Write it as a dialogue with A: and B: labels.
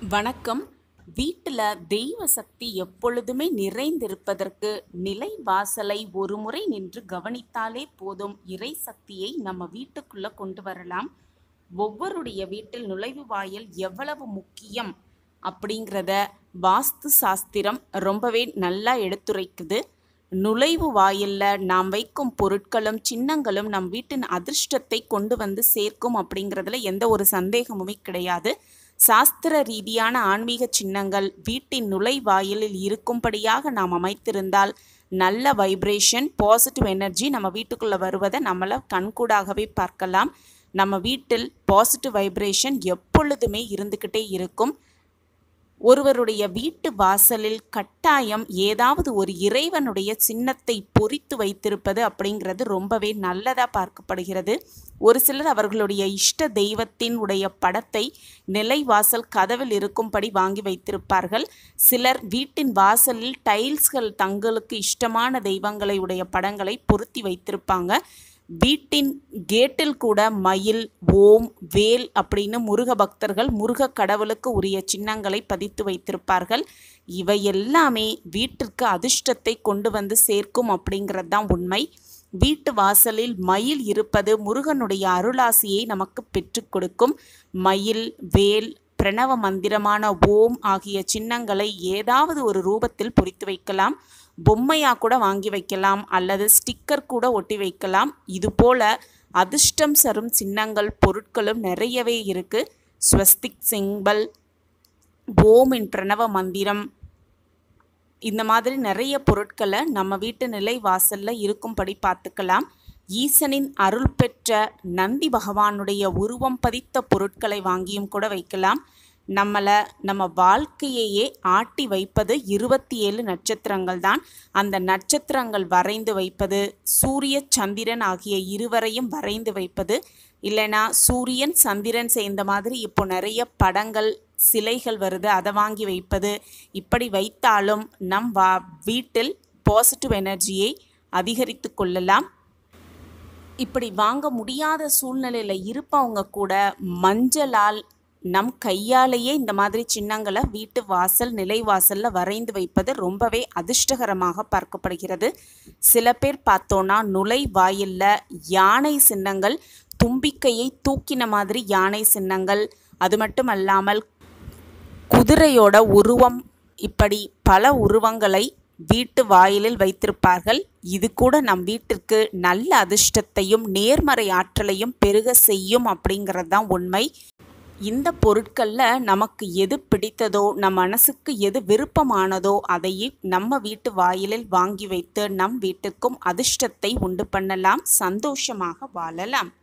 A: வணக்கம் வீட்டில் தெய்வ சக்தி எப்பொழுதுமே நிறைந்திருப்பதற்கு நிலை வாசலை ஒரு முறை நின்று கவனித்தாலே போதும் இறை சக்தியை நம்ம வீட்டுக்குள்ள கொண்டு வரலாம் ஒவ்வொருடைய வீட்டில் நுழைவு வாயில் எவ்வளவு முக்கியம் அப்படிங்கிறத வாஸ்து சாஸ்திரம் ரொம்பவே நல்லா எடுத்துரைக்குது நுழைவு வாயில்ல நாம் வைக்கும் பொருட்களும் சின்னங்களும் நம் வீட்டின் அதிர்ஷ்டத்தை கொண்டு வந்து சேர்க்கும் அப்படிங்கிறதுல எந்த ஒரு சந்தேகமுமே கிடையாது சாஸ்திர ரீதியான ஆன்மீக சின்னங்கள் வீட்டின் நுழைவாயிலில் இருக்கும்படியாக நாம் அமைத்திருந்தால் நல்ல வைப்ரேஷன் பாசிட்டிவ் எனர்ஜி நம்ம வீட்டுக்குள்ளே வருவதை நம்மள கண்கூடாகவே பார்க்கலாம் நம்ம வீட்டில் பாசிட்டிவ் வைப்ரேஷன் எப்பொழுதுமே இருந்துக்கிட்டே இருக்கும் ஒருவருடைய வீட்டு வாசலில் கட்டாயம் ஏதாவது ஒரு இறைவனுடைய சின்னத்தை பொறித்து வைத்திருப்பது அப்படிங்கிறது ரொம்பவே நல்லதாக பார்க்கப்படுகிறது ஒரு சிலர் அவர்களுடைய இஷ்ட தெய்வத்தின் உடைய படத்தை நிலைவாசல் கதவில் இருக்கும்படி வாங்கி வைத்திருப்பார்கள் சிலர் வீட்டின் வாசலில் டைல்ஸ்கள் தங்களுக்கு இஷ்டமான தெய்வங்களை உடைய படங்களை பொருத்தி வைத்திருப்பாங்க வீட்டின் கேட்டில் கூட மயில் ஓம் வேல் அப்படின்னு முருக பக்தர்கள் முருக கடவுளுக்கு உரிய சின்னங்களை பதித்து வைத்திருப்பார்கள் இவை எல்லாமே வீட்டிற்கு அதிர்ஷ்டத்தை கொண்டு வந்து சேர்க்கும் அப்படிங்கிறது தான் உண்மை வீட்டு வாசலில் மயில் இருப்பது முருகனுடைய அருளாசியை நமக்கு பெற்றுக் கொடுக்கும் மயில் வேல் பிரணவ மந்திரமான ஓம் ஆகிய சின்னங்களை ஏதாவது ஒரு ரூபத்தில் பொறித்து வைக்கலாம் பொம்மையாக கூட வாங்கி வைக்கலாம் அல்லது ஸ்டிக்கர் கூட ஒட்டி வைக்கலாம் இதுபோல அதிர்ஷ்டம் சரும் சின்னங்கள் பொருட்களும் நிறையவே இருக்குது ஸ்வஸ்திக் சிம்பல் ஓமின் பிரணவ மந்திரம் இந்த மாதிரி நிறைய பொருட்களை நம்ம வீட்டு நிலை வாசலில் இருக்கும்படி பார்த்துக்கலாம் ஈசனின் அருள் பெற்ற நந்தி பகவானுடைய உருவம் பதித்த பொருட்களை வாங்கியும் கூட வைக்கலாம் நம்மளை நம்ம வாழ்க்கையையே ஆட்டி வைப்பது இருபத்தி ஏழு நட்சத்திரங்கள் தான் அந்த நட்சத்திரங்கள் வரைந்து வைப்பது சூரிய சந்திரன் ஆகிய இருவரையும் வரைந்து வைப்பது இல்லைனா சூரியன் சந்திரன் சேர்ந்த மாதிரி இப்போ நிறைய படங்கள் சிலைகள் வருது அதை வாங்கி வைப்பது இப்படி வைத்தாலும் நம் வா வீட்டில் பாசிட்டிவ் எனர்ஜியை அதிகரித்து கொள்ளலாம் இப்படி வாங்க முடியாத சூழ்நிலையில் இருப்பவங்க கூட மஞ்சளால் நம் கையாலேயே இந்த மாதிரி சின்னங்களை வீட்டு வாசல் நிலைவாசலில் வரைந்து வைப்பது ரொம்பவே அதிர்ஷ்டகரமாக பார்க்கப்படுகிறது சில பேர் பார்த்தோன்னா நுழை வாயிலில் யானை சின்னங்கள் தும்பிக்கையை தூக்கின மாதிரி யானை சின்னங்கள் அது மட்டும் அல்லாமல் குதிரையோட உருவம் இப்படி பல உருவங்களை வீட்டு வாயிலில் வைத்திருப்பார்கள் இது கூட நம் வீட்டிற்கு நல்ல அதிர்ஷ்டத்தையும் நேர்மறை ஆற்றலையும் பெருக செய்யும் அப்படிங்கிறது தான் உண்மை இந்த பொருட்களில் நமக்கு எது பிடித்ததோ நம் மனசுக்கு எது விருப்பமானதோ அதையே நம்ம வீட்டு வாயிலில் வாங்கி வைத்து நம் வீட்டுக்கும் அதிர்ஷ்டத்தை உண்டு பண்ணலாம் சந்தோஷமாக வாழலாம்